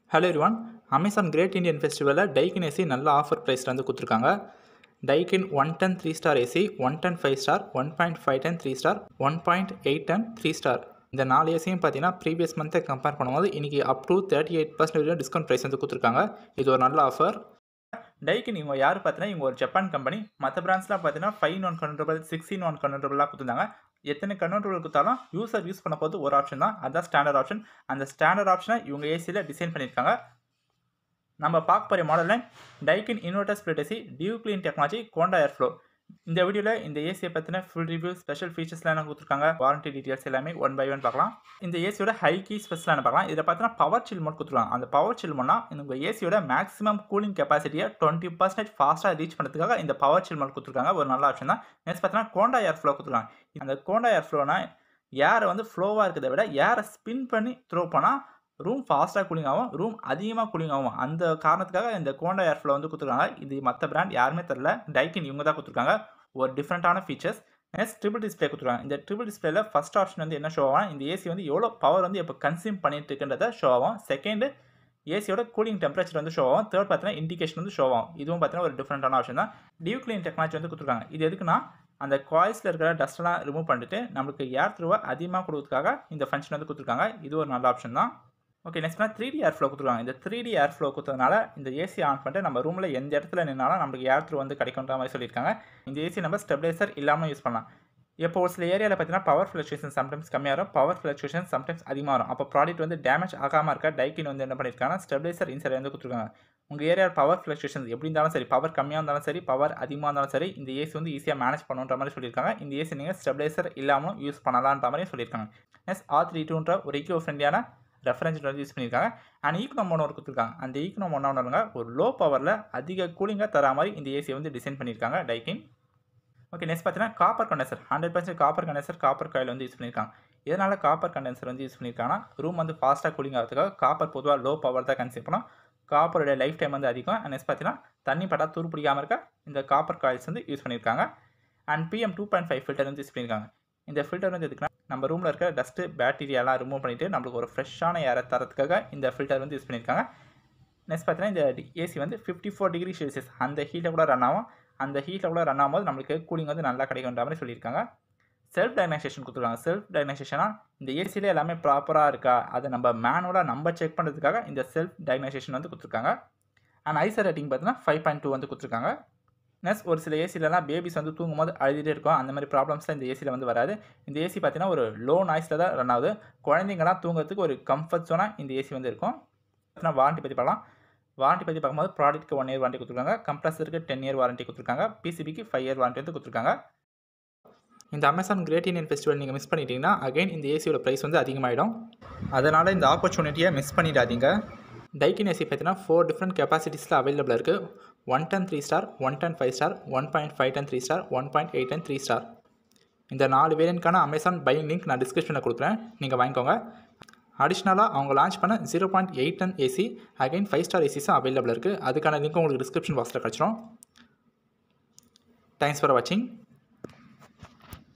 hello everyone Amazon great Indian ஃபெஸ்டிவலில் Daikin AC நல்ல offer ப்ரைஸில் வந்து கொடுத்துருக்காங்க Daikin one ton three star AC one ton five star one point five ton three star one point eight ton three star இந்த நாலு ஏசியும் பார்த்தீங்கன்னா previous மந்த்தை கம்பேர் பண்ணும்போது இன்றைக்கி up to thirty eight percentage discount price வந்து கொடுத்துருக்காங்க இது ஒரு நல்ல ஆஃபர் டைக்கின் இவங்க யார் பார்த்தீங்கன்னா இவங்க ஒரு ஜப்பான் கம்பெனி மற்ற பிராண்ட்ஸ்லாம் பார்த்தீங்கன்னா ஃபைவ் நான் கன்வெர்டபிள் சிக்ஸ்டீன் நான் கன்வெர்டபிளாக கொடுத்துருந்தாங்க எத்தனை கன்வெர்டபிள் கொடுத்தாலும் யூசர் யூஸ் பண்ண போது ஒரு ஆப்ஷன் தான் அதுதான் ஸ்டாண்டர்ட் ஆப்ஷன் அந்த ஸ்டாண்டர்ட் ஆப்ஷனை இவங்க ஏசியில் டிசைன் பண்ணியிருக்காங்க நம்ம பார்க்க போகிற மாடலில் Daikin inverter split AC dew clean technology Coanda airflow இந்த வீடியோவில் இந்த ஏசியை பற்றின ஃபுல் ரிவ்யூ ஸ்பெஷல் ஃபீச்சர்ஸ்லாம் என்ன கொடுத்துருக்காங்க வாரண்டி டீட்டெயில்ஸ் எல்லாமே ஒன் பை ஒன் பார்க்கலாம் இந்த ஏசியோட ஹை கீ ஸ்பெஷலாக என்ன பார்க்கலாம் இதில் பார்த்தீங்கன்னா பவர் சில் மோட் கொடுத்துருவாங்க அந்த பவர் சில் மோட்னா உங்கள் ஏசியோட மேக்ஸிமம் கூலிங் கெப்பாசிட்டியை டுவெண்ட்டி பர்சன்டேஜ் ஃபாஸ்ட்டாக ரீச் பண்ணுறதுக்காக இந்த பவர் சில் மோட் கொடுத்துருக்காங்க ஒரு நல்ல ஆப்ஷன் தான் நெக்ஸ்ட் பார்த்தீங்கன்னா கோண்டா ஏர் ஃப்ளோ கொடுத்துருக்காங்க அந்த கோண்டா ஏர் ஃப்ளோனா ஏரை வந்து ஃப்ளோவாக இருக்கிறத விட ஏரை ஸ்பின் பண்ணி த்ரோ பண்ணால் ரூம் ஃபாஸ்ட்டாக கூலிங் ஆகும் ரூம் அதிகமாக கூலிங் ஆகும் அந்த காரணத்துக்காக இந்த கோண்டா ஏர் ஃப்ளோ வந்து கொடுத்துருக்காங்க இது மற்ற பிராண்ட் யாருமே தெரில டைக்கின் இவங்க தான் கொடுத்துருக்காங்க ஒரு டிஃப்ரெண்ட்டான ஃபீச்சர்ஸ் நெக்ஸ்ட் ட்ரிபிள் டிஸ்பிளே கொடுத்துருவாங்க இந்த ட்ரிபிள் டிஸ்பிளேல ஃபஸ்ட் ஆப்ஷன் வந்து என்ன ஷோ ஆகும் இந்த ஏசி வந்து எவ்வளோ பவர் வந்து இப்போ கன்சியூம் பண்ணிட்டு இருக்குன்றத ஷோ ஆகும் செகண்டு ஏசியோட கூலிங் டெம்பரேச்சர் வந்து ஷோ ஆகும் தேர்ட் பார்த்தீங்கன்னா இண்டிகேஷன் வந்து ஷோ ஆகும் இதுவும் பார்த்தீங்கன்னா ஒரு டிஃப்ரெண்ட்டான ஆப்ஷன் தான் டியூ கிளீன் டெக்னாலஜி வந்து கொடுத்துருக்காங்க இது எதுக்குன்னா அந்த காயில்ஸில் இருக்கிற டஸ்ட்லாம் ரிமூவ் பண்ணிட்டு நம்மளுக்கு ஏர் த்ரூவை அதிகமாக கொடுக்கறதுக்காக இந்த ஃபங்க்ஷன் வந்து கொடுத்துருக்காங்க இது ஒரு நல்ல ஆப்ஷன் தான் okay next three D air flow கொடுத்துருவாங்க இந்த த்ரீ டி ஏர் ஃப்ளோ கொடுத்ததுனால இந்த ஏசி ஆன் பண்ணிட்டு நம்ம ரூமில் எந்த இடத்துல நின்னாலும் நம்மளுக்கு ஏர் த்ரூ வந்து கிடைக்குன்ற மாதிரி சொல்லியிருக்காங்க இந்த ஏசி நம்ம ஸ்டெபிலைசர் இல்லாமல் யூஸ் பண்ணலாம் இப்போ ஒரு சில ஏரியாவில் பார்த்தீங்கன்னா பவர் ஃப்ளக்சுவேஷன் சம்டைம்ஸ் கம்மியாக வரும் பவர் ஃப்ளக்சுவேஷன் சம்டைம்ஸ் அதிகமாக வரும் அப்போ ப்ராடக்ட் வந்து டேமேஜ் ஆகாமல் இருக்க டைக்கின் வந்து என்ன பண்ணியிருக்காங்கன்னா ஸ்டெபிலைசர் இன்சைட் வந்து கொடுத்துருக்காங்க உங்கள் ஏரியா பவர் ஃப்ளக்சுவேஷன் எப்படி இருந்தாலும் சரி பவர் கம்மியாக இருந்தாலும் சரி பவர் அதிகமாக இருந்தாலும் சரி இந்த ஏசி வந்து ஈஸியாக மேனேஜ் பண்ணுன்ற மாதிரி சொல்லியிருக்காங்க இந்த ஏசி நீங்கள் ஸ்டெபிலைசர் இல்லாமல் யூஸ் பண்ணலான்ற மாதிரி சொல்லியிருக்காங்க எஸ் ஆர் த்ரீ டூன்ற ஒரு ஈக்கோ ஃப்ரெண்ட்லியான ரெஃபரன்ஸ் வந்து யூஸ் பண்ணியிருக்காங்க அண்ட் ஈக்னோ மோனோர் கொடுத்துருக்காங்க அந்த ஈக்னோ மோனோனருங்க ஒரு லோ பவரில் அதிக கூலிங்காக தர மாதிரி இந்த ஏசியை வந்து டிசைன் பண்ணியிருக்காங்க டைக்கின் ஓகே நெக்ஸ்ட் பார்த்தீங்கன்னா copper condenser hundred percent copper condenser copper coil வந்து யூஸ் பண்ணியிருக்காங்க இதனால் காப்பர் கண்டென்சர் வந்து யூஸ் பண்ணியிருக்காங்கன்னா ரூம் வந்து ஃபாஸ்ட்டாக கூலிங் ஆகிறதுக்காக காப்பர் பொதுவாக லோ பவர் தான் கன்சியூம் பண்ணோம் காப்பரோட லைஃப் டைம் வந்து அதிகம் அண்ட் நெக்ஸ்ட் பார்த்தீங்கன்னா தண்ணி பட்டா தூர் பிடிக்காமல் இருக்க இந்த காப்பர் காயில்ஸ் வந்து யூஸ் பண்ணியிருக்காங்க and PM two point five filter வந்து யூஸ் பண்ணியிருக்காங்க இந்த ஃபில்டர் வந்து எதுக்குன்னா நம்ம ரூமில் இருக்க டஸ்ட்டு பேக்டீரியாலாம் ரிமூவ் பண்ணிவிட்டு நம்மளுக்கு ஒரு ஃப்ரெஷ்ஷான ஏரை தரத்துக்காக இந்த ஃபில்டர் வந்து யூஸ் பண்ணியிருக்காங்க நெக்ஸ்ட் பார்த்தீங்கன்னா இந்த ஏசி வந்து ஃபிஃப்டி ஃபோர் டிகிரி செல்சியஸ் அந்த ஹீட்டில் கூட ரன் ஆகும் அந்த ஹீட்டில் கூட ரன் ஆகும்போது நம்மளுக்கு கூலிங் வந்து நல்லா கிடைக்குன்ற மாதிரி சொல்லியிருக்காங்க செல்ஃப் டைக்னைசேஷன் கொடுத்துருக்காங்க செல்ஃப் டைக்னைசேஷனாக இந்த ஏசியில் எல்லாமே ப்ராப்பராக இருக்கா அதை நம்ம மேனுவலாக நம்ம செக் பண்ணுறதுக்காக இந்த செல்ஃப் டைக்னைசேஷன் வந்து கொடுத்துருக்காங்க அண்ட் ஐசர் ரேட்டிங் பார்த்தீங்கன்னா ஃபைவ் பாயிண்ட் டூ வந்து கொடுத்துருக்காங்க நெக்ஸ்ட் ஒரு சில ஏசிலலாம் பேபிஸ் வந்து தூங்கும் போது அழுதுகிட்டே இருக்கும் அந்த மாதிரி ப்ராப்ளம்ஸ்லாம் இந்த ஏசியில் வந்து வராது இந்த ஏசி பார்த்தீங்கன்னா ஒரு லோ நாய்ஸில் தான் ரன் ஆகுது குழந்தைங்கலாம் தூங்குறதுக்கு ஒரு கம்ஃபர்ட் ஜோனாக இந்த ஏசி வந்து இருக்கும் வாரண்ட்டி பற்றி பார்க்கலாம் வாரண்ட்டி பற்றி பார்க்கும்போது ப்ராடக்ட்க்கு ஒன் இயர் வாரண்ட்டி கொடுத்துருக்காங்க கம்ப்ரஸருக்கு டென் இயர் வாரண்ட்டி கொடுத்துருக்காங்க பிசிபிக்கு ஃபைவ் இயர் வாரண்ட்டி வந்து கொடுத்துருக்காங்க இந்த அமேசான் கிரேட் இண்டியன் ஃபெஸ்டிவல் நீங்கள் மிஸ் பண்ணிட்டீங்கன்னா அகைன் இந்த ஏசியோட ப்ரைஸ் வந்து அதிகமாகிடும் அதனால் இந்த ஆப்பர்ச்சுனிட்டியை மிஸ் பண்ணிடாதீங்க டைக்கின் ஏசி பார்த்தீங்கன்னா ஃபோர் டிஃப்ரெண்ட் கெப்பாசிட்டிஸில் அவைலபிளாக இருக்குது one ton three star one ton five star one point five ton three star one point eight ton three star இந்த நாலு வேரியன்ட்கான அமேசான் பையிங் லிங்க் நான் டிஸ்கிரிப்ஷனில் கொடுக்குறேன் நீங்கள் வாங்கிக்கோங்க அடிஷ்னலாக அவங்க லான்ச் பண்ண zero point eight ton AC again five star ஏசிஸும் அவைலபிள் இருக்குது அதுக்கான லிங்க் உங்களுக்கு டிஸ்கிரிப்ஷன் பாக்ஸில் கிடச்சிரும் தேங்க்ஸ் ஃபார் வாட்சிங்